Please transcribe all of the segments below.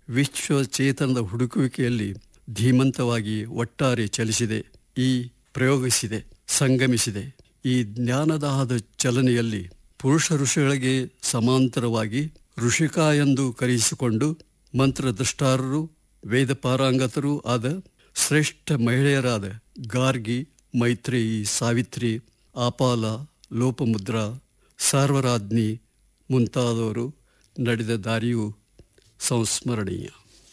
ವಿಶ್ವ ಚೇತನದ ಹುಡುಕುವಿಕೆಯಲ್ಲಿ ಧೀಮಂತವಾಗಿ ಒಟ್ಟಾರೆ ಚಲಿಸಿದೆ ಈ ಪ್ರಯೋಗಿಸಿದೆ ಸಂಗಮಿಸಿದೆ ಈ ಜ್ಞಾನದಾಹದ ಚಲನೆಯಲ್ಲಿ ಪುರುಷ ಋಷಿಗಳಿಗೆ ಸಮಾಂತರವಾಗಿ ಋಷಿಕ ಎಂದು ಕರೆಯಿಸಿಕೊಂಡು ಮಂತ್ರದೃಷ್ಟಾರರು ವೇದ ಪಾರಾಂಗತರೂ ಆದ ಶ್ರೇಷ್ಠ ಮಹಿಳೆಯರಾದ ಗಾರ್ಗಿ ಮೈತ್ರೇಯಿ ಸಾವಿತ್ರಿ ಆಪಾಲ ಲೋಪಮುದ್ರಾ ಸಾರ್ವರಾಜ್ಞಿ ಮುಂತಾದವರು ನಡೆದ ದಾರಿಯು ಸಂಸ್ಮರಣೀಯ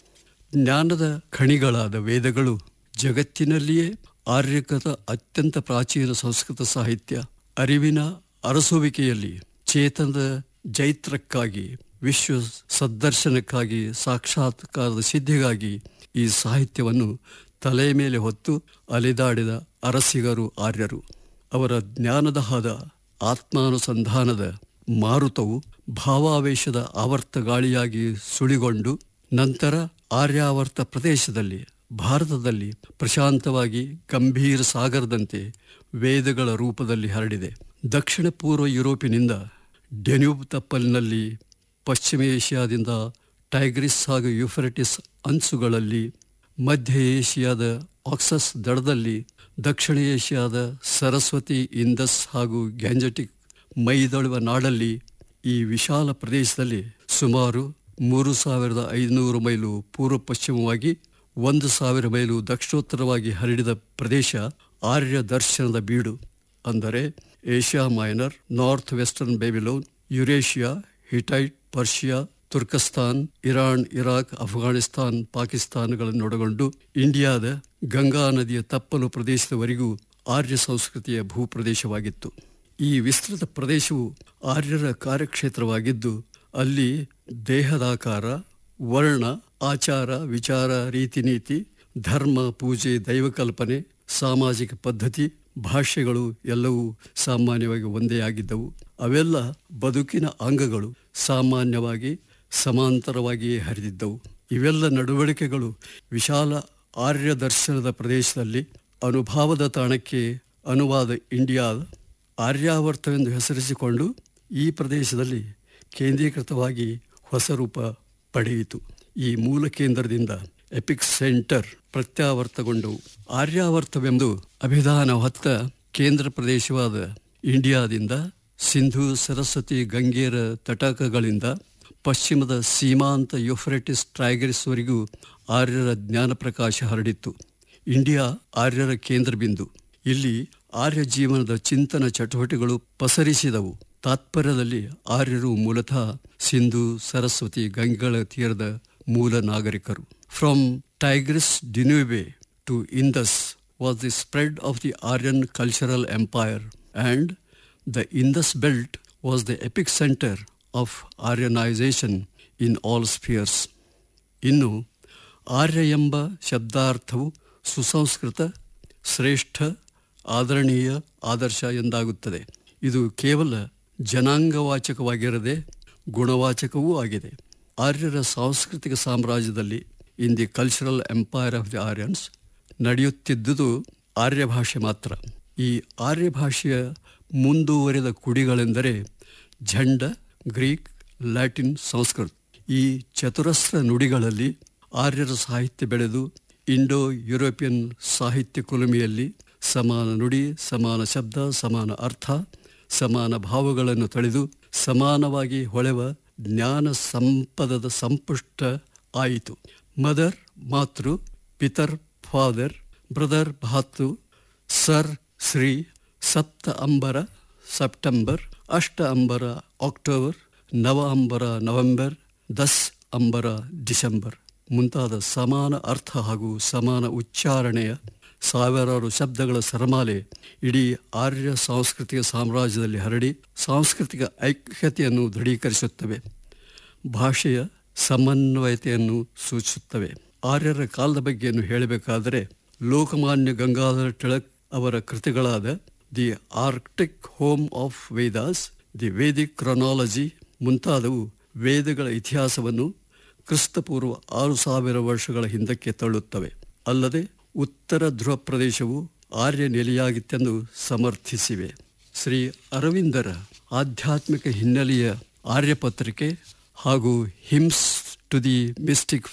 ಜ್ಞಾನದ ಖಣಿಗಳಾದ ವೇದಗಳು ಜಗತ್ತಿನಲ್ಲಿಯೇ ಆರ್ಯಕದ ಅತ್ಯಂತ ಪ್ರಾಚೀನ ಸಂಸ್ಕೃತ ಸಾಹಿತ್ಯ ಅರಿವಿನ ಅರಸುವಿಕೆಯಲ್ಲಿ ಚೇತನದ ಜೈತ್ರಕ್ಕಾಗಿ ವಿಶ್ವ ಸದ್ದರ್ಶನಕ್ಕಾಗಿ ಸಾಕ್ಷಾತ್ಕಾರದ ಸಿದ್ಧಿಗಾಗಿ ಈ ಸಾಹಿತ್ಯವನ್ನು ತಲೆಯ ಮೇಲೆ ಹೊತ್ತು ಅಲೆದಾಡಿದ ಅರಸಿಗರು ಆರ್ಯರು ಅವರ ಜ್ಞಾನದಹಾದ ಆತ್ಮಾನುಸಂಧಾನದ ಮಾರುತವು ಭಾವಾವೇಶದ ಆವರ್ತ ಗಾಳಿಯಾಗಿ ಸುಳಿಗೊಂಡು ನಂತರ ಆರ್ಯಾವರ್ತ ಪ್ರದೇಶದಲ್ಲಿ ಭಾರತದಲ್ಲಿ ಪ್ರಶಾಂತವಾಗಿ ಗಂಭೀರ ಸಾಗರದಂತೆ ವೇದಗಳ ರೂಪದಲ್ಲಿ ಹರಡಿದೆ ದಕ್ಷಿಣ ಪೂರ್ವ ಯುರೋಪಿನಿಂದ ಡೆನ್ಯೂಬ್ ತಪ್ಪಲಿನಲ್ಲಿ ಪಶ್ಚಿಮ ಏಷ್ಯಾದಿಂದ ಟೈಗ್ರಿಸ್ ಹಾಗೂ ಯುಫ್ರೆಟಿಸ್ ಅಂಚುಗಳಲ್ಲಿ ಮಧ್ಯ ಏಷ್ಯಾದ ಆಕ್ಸಸ್ ದಡದಲ್ಲಿ ದಕ್ಷಿಣ ಏಷ್ಯಾದ ಸರಸ್ವತಿ ಇಂದಸ್ ಹಾಗೂ ಗ್ಯಾಂಜಟಿಕ್ ಮೈದಳುವ ನಾಡಲ್ಲಿ ಈ ವಿಶಾಲ ಪ್ರದೇಶದಲ್ಲಿ ಸುಮಾರು ಮೂರು ಸಾವಿರದ ಐದುನೂರು ಮೈಲು ಪೂರ್ವ ಪಶ್ಚಿಮವಾಗಿ ಒಂದು ಸಾವಿರ ಮೈಲು ದಕ್ಷಿಣೋತ್ತರವಾಗಿ ಹರಡಿದ ಪ್ರದೇಶ ಆರ್ಯ ದರ್ಶನದ ಬೀಡು ಅಂದರೆ Asia Minor north western Babylon Eurasia Hittite Persia Turkestan Iran Iraq Afghanistan ಪಾಕಿಸ್ತಾನಗಳನ್ನೊಳಗೊಂಡು ಇಂಡಿಯಾದ ಗಂಗಾ ನದಿಯ ತಪ್ಪಲು ಪ್ರದೇಶದವರೆಗೂ ಆರ್ಯ ಸಂಸ್ಕೃತಿಯ ಭೂಪ್ರದೇಶವಾಗಿತ್ತು ಈ ವಿಸ್ತೃತ ಪ್ರದೇಶವು ಆರ್ಯರ ಕಾರ್ಯಕ್ಷೇತ್ರವಾಗಿದ್ದು ಅಲ್ಲಿ ದೇಹದಾಕಾರ ವರ್ಣ ಆಚಾರ ವಿಚಾರ ರೀತಿ ನೀತಿ ಧರ್ಮ ಪೂಜೆ ದೈವಕಲ್ಪನೆ ಸಾಮಾಜಿಕ ಪದ್ಧತಿ ಭಾಷೆಗಳು ಎಲ್ಲವೂ ಸಾಮಾನ್ಯವಾಗಿ ಒಂದೇ ಆಗಿದ್ದವು ಅವೆಲ್ಲ ಬದುಕಿನ ಅಂಗಗಳು ಸಾಮಾನ್ಯವಾಗಿ ಸಮಾಂತರವಾಗಿಯೇ ಹರಿದಿದ್ದವು ಇವೆಲ್ಲ ನಡವಳಿಕೆಗಳು ವಿಶಾಲ ಆರ್ಯ ದರ್ಶನದ ಪ್ರದೇಶದಲ್ಲಿ ಅನುಭಾವದ ತಾಣಕ್ಕೆ ಅನುವಾದ ಇಂಡಿಯಾ ಆರ್ಯಾವರ್ತವೆಂದು ಹೆಸರಿಸಿಕೊಂಡು ಈ ಪ್ರದೇಶದಲ್ಲಿ ಕೇಂದ್ರೀಕೃತವಾಗಿ ಹೊಸ ರೂಪ ಪಡೆಯಿತು ಈ ಮೂಲ ಕೇಂದ್ರದಿಂದ ಎಪಿಕ್ ಸೆಂಟರ್ ಪ್ರತ್ಯಾವರ್ತಗೊಂಡವು ಆರ್ಯಾವರ್ತವೆಂದು ಅಭಿಧಾನ ಹೊತ್ತ ಕೇಂದ್ರ ಪ್ರದೇಶವಾದ ಇಂಡಿಯಾದಿಂದ ಸಿಂಧು ಸರಸ್ವತಿ ಗಂಗೇರ ತಟಕಗಳಿಂದ ಪಶ್ಚಿಮದ ಸೀಮಾಂತ ಯುಫ್ರೆಟಿಸ್ ಟ್ರೈಗರಿಸ್ವರೆಗೂ ಆರ್ಯರ ಜ್ಞಾನ ಪ್ರಕಾಶ ಹರಡಿತ್ತು ಇಂಡಿಯಾ ಆರ್ಯರ ಕೇಂದ್ರ ಬಿಂದು ಇಲ್ಲಿ ಆರ್ಯ ಜೀವನದ ಚಿಂತನ ಚಟುವಟಿಕೆಗಳು ಪಸರಿಸಿದವು ತಾತ್ಪರ್ಯದಲ್ಲಿ ಆರ್ಯರು ಮೂಲತಃ ಸಿಂಧು ಸರಸ್ವತಿ ಗಂಗೆಗಳ ತೀರದ ಮೂಲ ನಾಗರಿಕರು from Tigris Danube to Indus was the spread of the Aryan cultural empire and the Indus belt was the epicentre of Aryanisation in all spheres ಇನ್ನು ಆರ್ಯ ಎಂಬ ಶಬ್ದಾರ್ಥವು ಸುಸಂಸ್ಕೃತ ಶ್ರೇಷ್ಠ ಆದರಣೀಯ ಆದರ್ಶ ಎಂದಾಗುತ್ತದೆ ಇದು ಕೇವಲ ಜನಾಂಗವಾಚಕವಾಗಿರದೆ ಗುಣವಾಚಕವೂ ಆಗಿದೆ ಆರ್ಯರ ಸಾಂಸ್ಕೃತಿಕ ಸಾಮ್ರಾಜ್ಯದಲ್ಲಿ in the cultural empire of the Aryans ನಡೆಯುತ್ತಿದ್ದುದು ಆರ್ಯ ಭಾಷೆ ಮಾತ್ರ ಈ ಆರ್ಯ ಭಾಷೆಯ ಮುಂದುವರೆದ ಕುಡಿಗಳೆಂದರೆ ಝಂಡ ಗ್ರೀಕ್ ಲ್ಯಾಟಿನ್ ಸಂಸ್ಕೃತ ಈ ಚತುರಸ್ರ ನುಡಿಗಳಲ್ಲಿ ಆರ್ಯರ ಸಾಹಿತ್ಯ ಬೆಳೆದು ಇಂಡೋ ಯುರೋಪಿಯನ್ ಸಾಹಿತ್ಯ ಕುಲುಮೆಯಲ್ಲಿ ಸಮಾನ ನುಡಿ ಸಮಾನ ಶಬ್ದ ಸಮಾನ ಅರ್ಥ ಸಮಾನ ಭಾವಗಳನ್ನು ತಳೆದು ಸಮಾನವಾಗಿ ಹೊಳೆವ ಜ್ಞಾನ ಸಂಪದದ ಸಂಪುಷ್ಟ ಆಯಿತು ಮದರ್ ಮಾತೃ ಪಿತರ್ ಫಾದರ್ ಬ್ರದರ್ ಭಾತು ಸರ್ ಶ್ರೀ ಸಪ್ತ ಅಂಬರ ಸೆಪ್ಟೆಂಬರ್ ಅಷ್ಟ ಅಂಬರ ಅಕ್ಟೋಬರ್ ನವ ಅಂಬರ ನವೆಂಬರ್ ದಸ್ ಅಂಬರ ಡಿಸೆಂಬರ್ ಮುಂತಾದ ಸಮಾನ ಅರ್ಥ ಹಾಗೂ ಸಮಾನ ಉಚ್ಚಾರಣೆಯ ಸಾವಿರಾರು ಶಬ್ದಗಳ ಸರಮಾಲೆ ಇಡೀ ಆರ್ಯ ಸಾಂಸ್ಕೃತಿಕ ಸಾಮ್ರಾಜ್ಯದಲ್ಲಿ ಹರಡಿ ಸಾಂಸ್ಕೃತಿಕ ಐಕ್ಯತೆಯನ್ನು ದೃಢೀಕರಿಸುತ್ತವೆ ಭಾಷೆಯ ಸಮನ್ವಯತೆಯನ್ನು ಸೂಚಿಸುತ್ತವೆ ಆರ್ಯರ ಕಾಲದ ಬಗ್ಗೆಯನ್ನು ಹೇಳಬೇಕಾದರೆ ಲೋಕಮಾನ್ಯ ಗಂಗಾಧರ ಟಿಳಕ್ ಅವರ ಕೃತಿಗಳಾದ the Arctic home of Vedas the Vedic chronology ಮುಂತಾದವು ವೇದಗಳ ಇತಿಹಾಸವನ್ನು ಕ್ರಿಸ್ತಪೂರ್ವ ಆರು ಸಾವಿರ ವರ್ಷಗಳ ಹಿಂದಕ್ಕೆ ತಳ್ಳುತ್ತವೆ ಅಲ್ಲದೆ ಉತ್ತರ ಧ್ರುವ ಪ್ರದೇಶವು ಆರ್ಯ ನೆಲೆಯಾಗಿತ್ತೆಂದು ಸಮರ್ಥಿಸಿವೆ ಶ್ರೀ ಅರವಿಂದರ ಆಧ್ಯಾತ್ಮಿಕ ಹಿನ್ನೆಲೆಯ ಆರ್ಯಪತ್ರಿಕೆ ಹಾಗೂ ಹಿಮ್ಸ್ ಟು ದಿ ಮಿಸ್ಟಿಕ್